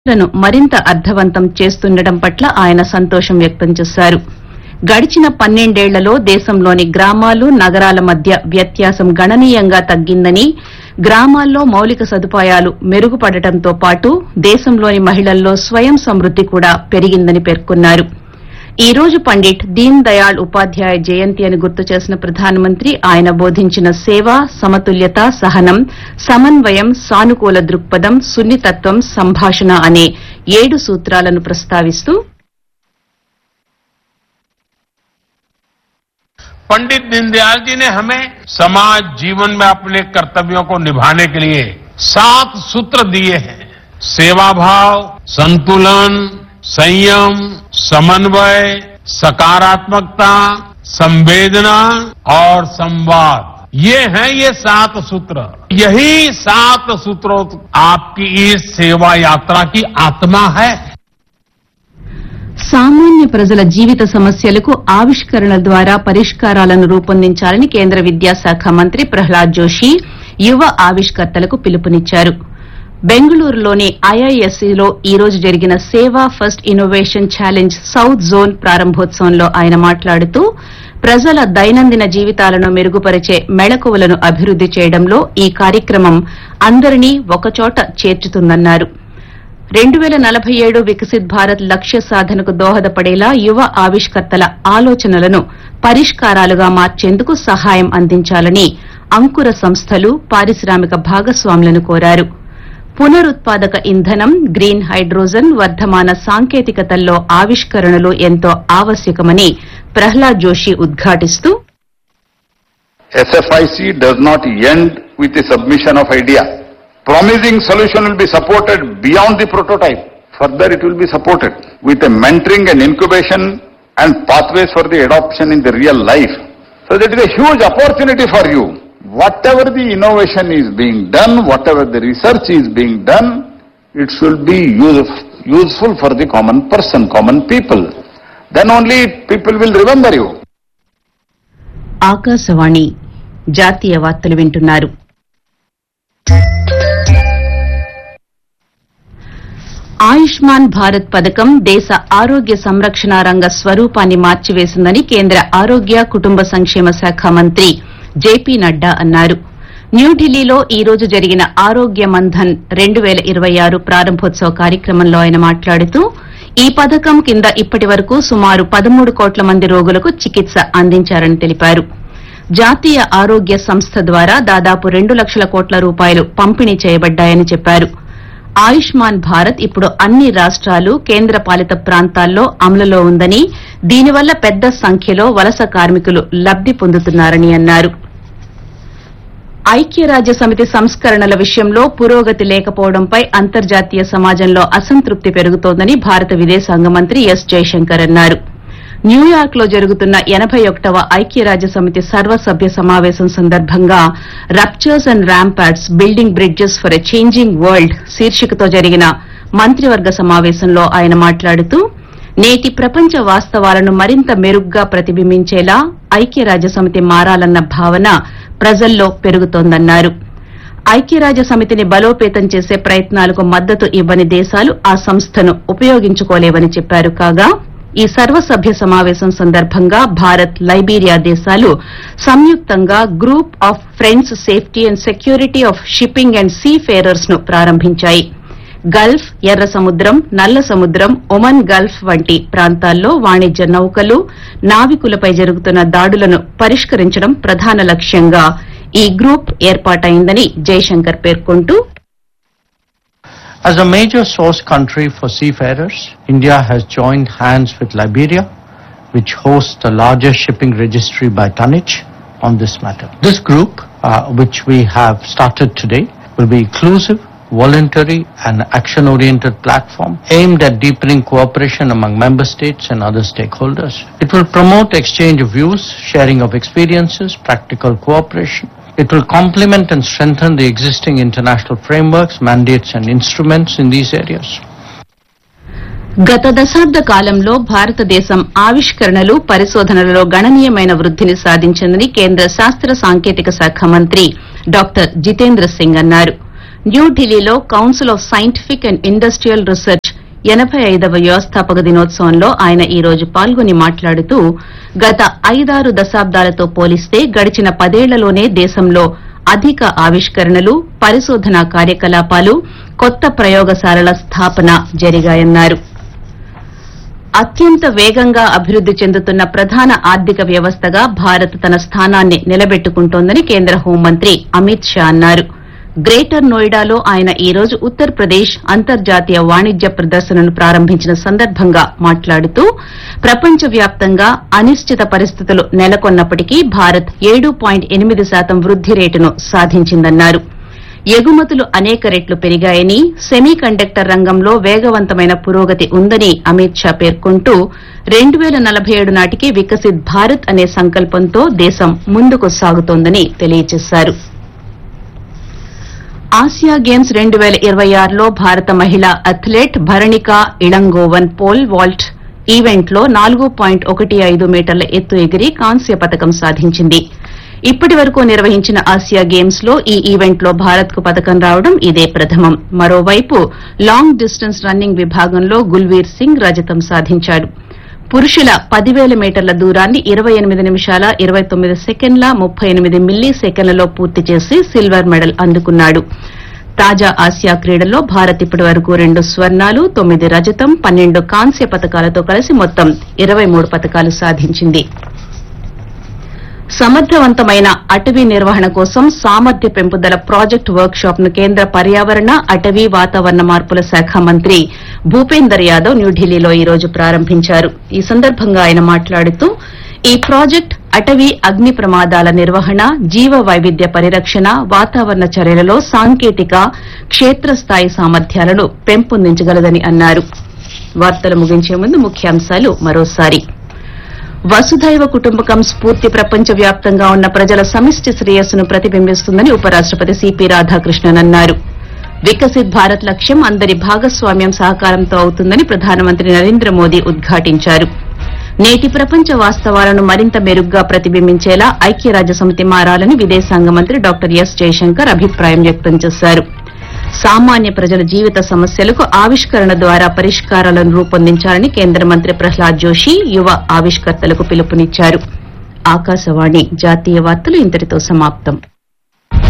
లను మరింత అర్థవంతం చేస్తుండటం పట్ల ఆయన సంతోషం వ్యక్తం చేశారు గడిచిన పన్నెండేళ్లలో దేశంలోని గ్రామాలు నగరాల మధ్య వ్యత్యాసం గణనీయంగా తగ్గిందని గ్రామాల్లో మౌలిక సదుపాయాలు మెరుగుపడటంతో పాటు దేశంలోని మహిళల్లో స్వయం సమృద్ది కూడా పెరిగిందని పేర్కొన్నారు ఈ రోజు పండిట్ దీన్ దయాళ్ ఉపాధ్యాయ జయంతి అని గుర్తు చేసిన ప్రధానమంత్రి ఆయన బోధించిన సేవ సమతుల్యత సహనం సమన్వయం సానుకూల దృక్పథం సున్నితత్వం సంభాషణ అనే ఏడు సూత్రాలను ప్రస్తావిస్తూ पंडित दीनदयाल जी ने हमें समाज जीवन में अपने कर्तव्यों को निभाने के लिए सात सूत्र दिए हैं सेवा भाव संतुलन संयम समन्वय सकारात्मकता संवेदना और संवाद ये हैं ये सात सूत्र यही सात सूत्रों आपकी इस सेवा यात्रा की आत्मा है సామాన్య ప్రజల జీవిత సమస్యలకు ఆవిష్కరణల ద్వారా పరిష్కారాలను రూపొందించాలని కేంద్ర విద్యాశాఖ మంత్రి ప్రహ్లాద్ జోషి యువ ఆవిష్కర్తలకు పిలుపునిచ్చారు బెంగళూరులోని ఐఐఎస్సీలో ఈ రోజు జరిగిన సేవా first innovation challenge south zone ప్రారంభోత్సవంలో ఆయన మాట్లాడుతూ ప్రజల దైనందిన జీవితాలను మెరుగుపరిచే మెళకువలను అభివృద్ది చేయడంలో ఈ కార్యక్రమం అందరినీ ఒకచోట చేర్చుతుందన్నారు రెండు వేల నలభై ఏడు వికసిత్ భారత్ లక్ష్య సాధనకు దోహదపడేలా యువ ఆవిష్కర్తల ఆలోచనలను పరిష్కారాలుగా మార్చేందుకు సహాయం అందించాలని అంకుర సంస్థలు పారిశ్రామిక భాగస్వాములను కోరారు పునరుత్పాదక ఇంధనం గ్రీన్ హైడ్రోజన్ వర్ధమాన సాంకేతికతల్లో ఆవిష్కరణలు ఎంతో ఆవశ్యకమని Prahlad Joshi ఉద్ఘాటిస్తూ SFIC does not end with the submission of idea. Promising solution will be supported beyond the prototype. Further, it will be supported with a mentoring and incubation and pathways for the adoption in the real life. So that is a huge opportunity for you. Whatever the innovation is being done, whatever the research is being done, it should be use- useful for the common person, common people. Then only people will remember you. Akashvani జాతీయ వార్తలు వింటున్నారు ఆయుష్మాన్ భారత్ పథకం దేశ ఆరోగ్య సంరక్షణ రంగ స్వరూపాన్ని మార్చివేసిందని కేంద్ర ఆరోగ్య కుటుంబ సంక్షేమ శాఖ మంత్రి జేపీ నడ్డా అన్నారు న్యూఢిల్లీలో ఈ రోజు జరిగిన ఆరోగ్య మంథన్ రెండు వేల ఇరవై ఆరు ప్రారంభోత్సవ కార్యక్రమంలో ఆయన మాట్లాడుతూ ఈ పథకం కింద ఇప్పటి వరకు సుమారు పదమూడు కోట్ల మంది రోగులకు చికిత్స అందించారని తెలిపారు జాతీయ ఆరోగ్య సంస్థ ద్వారా దాదాపు రెండు లక్షల కోట్ల రూపాయలు పంపిణీ చేయబడ్డాయని చెప్పారు ఆయుష్మాన్ భారత్ ఇప్పుడు అన్ని రాష్ట్రాలు కేంద్ర పాలిత ప్రాంతాల్లో అమలులో ఉందని దీనివల్ల పెద్ద సంఖ్యలో వలస కార్మికులు లబ్ది పొందుతున్నారని అన్నారు ఐక్యరాజ్య సమితి సంస్కరణల విషయంలో పురోగతి లేకపోవడంపై అంతర్జాతీయ సమాజంలో అసంతృప్తి పెరుగుతోందని భారత విదేశాంగ మంత్రి ఎస్ జైశంకర్ అన్నారు న్యూయార్క్ లో జరుగుతున్న ఎనబై ఒకటవ ఐక్యరాజ్య సమితి సర్వసభ్య సమావేశం సందర్భంగా ruptures and ramparts building bridges for a changing world శీర్షికతో జరిగిన మంత్రివర్గ సమావేశంలో ఆయన మాట్లాడుతూ నేటి ప్రపంచ వాస్తవాలను మరింత మెరుగ్గా ప్రతిబింబించేలా ఐక్యరాజ్య సమితి మారాలన్న భావన ప్రజల్లో పెరుగుతోందన్నారు ఐక్యరాజ్య సమితిని బలోపేతం చేసే ప్రయత్నాలకు మద్దతు ఇవ్వని దేశాలు ఆ సంస్థను ఉపయోగించుకోలేవని చెప్పారు కాగా ఈ సర్వసభ్య సమావేశం సందర్భంగా భారత్ లైబీరియా దేశాలు సంయుక్తంగా group of friends safety and security of shipping and seafarers ను ప్రారంభించాయి గల్ఫ్ ఎర్ర సముద్రం నల్ల సముద్రం ఒమన్ గల్ఫ్ వంటి ప్రాంతాల్లో వాణిజ్య నౌకలు నావికులపై జరుగుతున్న దాడులను పరిష్కరించడం ప్రధాన లక్ష్యంగా ఈ గ్రూప్ ఏర్పాటైందని జైశంకర్ పేర్కొంటూ As a major source country for seafarers, India has joined hands with Liberia, which hosts the largest shipping registry by tonnage on this matter. This group, uh, which we have started today, will be inclusive, voluntary and action-oriented platform aimed at deepening cooperation among member states and other stakeholders. It will promote exchange of views, sharing of experiences, practical cooperation, it will complement and strengthen the existing international frameworks, mandates and instruments in these areas. గత దశాబ్ద కాలంలో భారతదేశం ఆవిష్కరణలు పరిశోధనలలో గణనీయమైన వృద్దిని సాధించిందని కేంద్ర శాస్త్ర సాంకేతిక శాఖ మంత్రి డాక్టర్ జితేంద్ర సింగ్ అన్నారు న్యూఢిల్లీలో council of scientific and industrial research ఎనబై ఐదవ వ్యవస్థాపక దినోత్సవంలో ఆయన ఈ రోజు పాల్గొని మాట్లాడుతూ గత ఐదారు దశాబ్దాలతో పోలిస్తే గడిచిన పదేళ్లలోనే దేశంలో అధిక ఆవిష్కరణలు పరిశోధనా కార్యకలాపాలు కొత్త ప్రయోగశాలల స్థాపన జరిగాయన్నారు అత్యంత వేగంగా అభివృద్ది చెందుతున్న ప్రధాన ఆర్థిక వ్యవస్థగా భారత్ తన స్థానాన్ని నిలబెట్టుకుంటోందని కేంద్ర హోంమంత్రి అమిత్ షా అన్నారు గ్రేటర్ నోయిడాలో ఆయన ఈ రోజు ఉత్తరప్రదేశ్ అంతర్జాతీయ వాణిజ్య ప్రదర్శనను ప్రారంభించిన సందర్భంగా మాట్లాడుతూ ప్రపంచవ్యాప్తంగా అనిశ్చిత పరిస్థితులు నెలకొన్నప్పటికీ భారత్ ఏడు పాయింట్ ఎనిమిది శాతం వృద్ది రేటును సాధించిందన్నారు ఎగుమతులు అనేక రెట్లు పెరిగాయని సెమీ కండక్టర్ రంగంలో వేగవంతమైన పురోగతి ఉందని అమిత్ షా పేర్కొంటూ రెండు పేల నలభై ఏడు నాటికి వికసిత్ భారత్ అనే సంకల్పంతో దేశం ముందుకు సాగుతోందని తెలియజేశారు ఆసియా గేమ్స్ రెండు పేల ఇరవై ఆరులో భారత మహిళా athlete Bharanika Elangovan pole vault ఈవెంట్లో నాలుగు పాయింట్ ఒకటి ఐదు మీటర్ల ఎత్తు ఎగిరి కాంస్య పథకం సాధించింది ఇప్పటి వరకు నిర్వహించిన ఆసియా గేమ్స్ లో ఈ ఈవెంట్లో భారత్ కు పథకం రావడం ఇదే ప్రథమం మరోవైపు లాంగ్ డిస్టెన్స్ రన్నింగ్ విభాగంలో గుల్వీర్ సింగ్ రజతం సాధించాడు పురుషుల పదివేల మీటర్ల దూరాన్ని ఇరవై ఎనిమిది నిమిషాల ఇరవై తొమ్మిది సెకండ్ల ముప్పై ఎనిమిది మిల్లీ సెకండ్లలో పూర్తి చేసి సిల్వర్ మెడల్ అందుకున్నాడు తాజా ఆసియా క్రీడల్లో భారత్ ఇప్పటి వరకు రెండు స్వర్ణాలు తొమ్మిది రజతం పన్నెండు కాంస్య పథకాలతో కలిసి మొత్తం ఇరవై మూడు పథకాలు సాధించింది సమర్థవంతమైన అటవీ నిర్వహణ కోసం సామర్థ్య పెంపుదల ప్రాజెక్టు వర్క్ షాప్ ను కేంద్ర పర్యావరణ అటవీ వాతావరణ మార్పుల శాఖ మంత్రి భూపేందర్ యాదవ్ న్యూఢిల్లీలో ఈ రోజు ప్రారంభించారు ఈ సందర్భంగా ఆయన మాట్లాడుతూ ఈ ప్రాజెక్ట్ అటవీ అగ్ని ప్రమాదాల నిర్వహణ జీవ వైవిధ్య పరిరక్షణ వాతావరణ చర్యలలో సాంకేతిక క్షేత్రస్థాయి సామర్థ్యాలను పెంపొందించగలదని అన్నారు వార్తలు ముగించే ముందు ముఖ్యాంశాలు మరోసారి వసుధైవ కుటుంబకం స్ఫూర్తి ప్రపంచవ్యాప్తంగా ఉన్న ప్రజల సమిష్టి శ్రేయస్సును ప్రతిబింబిస్తుందని ఉపరాష్టపతి సిపి రాధాకృష్ణన్ అన్నారు వికసిత్ భారత్ లక్ష్యం అందరి భాగస్వామ్యం సహకారంతో అవుతుందని ప్రధానమంత్రి నరేంద్ర మోదీ ఉద్ఘాటించారు నేటి ప్రపంచ వాస్తవాలను మరింత మెరుగ్గా ప్రతిబింబించేలా ఐక్యరాజ్యసమితి మారాలని విదేశాంగ మంత్రి డాక్టర్ ఎస్ జయశంకర్ అభిప్రాయం వ్యక్తం చేశారు సామాన్య ప్రజల జీవిత సమస్యలకు ఆవిష్కరణ ద్వారా పరిష్కారాలను రూపొందించాలని కేంద్ర మంత్రి ప్రహ్లాద్ జోషి యువ ఆవిష్కర్తలకు పిలుపునిచ్చారు ఆకాశవాణి జాతీయ వార్తలు ఇంతటితో సమాప్తం